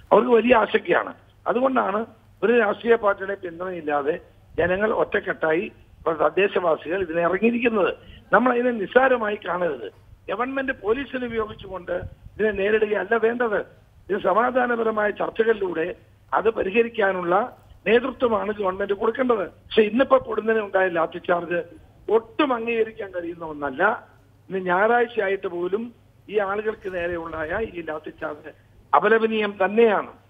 അവർക്ക് വലിയ ആശങ്കയാണ് അതുകൊണ്ടാണ് ഒരു രാഷ്ട്രീയ പാർട്ടിയുടെ പിന്തുണയില്ലാതെ ജനങ്ങൾ ഒറ്റക്കെട്ടായി ഇപ്പോൾ തദ്ദേശവാസികൾ ഇതിനെ ഇറങ്ങിയിരിക്കുന്നത് നമ്മൾ അതിനെ നിസ്സാരമായി കാണരുത് ഗവൺമെന്റ് പോലീസിനെ ഉപയോഗിച്ചുകൊണ്ട് ഇതിനെ നേരിടുകയല്ല വേണ്ടത് ഇത് സമാധാനപരമായ ചർച്ചകളിലൂടെ അത് പരിഹരിക്കാനുള്ള നേതൃത്വമാണ് ഗവൺമെന്റ് കൊടുക്കേണ്ടത് പക്ഷെ ഇന്നിപ്പോ പൊടുന്നതിനുണ്ടായ ലാത്തി ചാർജ് ഒട്ടും അംഗീകരിക്കാൻ കഴിയുന്ന ഒന്നല്ല ഇന്ന് ഞായറാഴ്ചയായിട്ട് പോലും ഈ ആളുകൾക്ക് നേരെ ഉണ്ടായ ഈ ലാത്തി ചാർജ് അപലപനീയം തന്നെയാണ്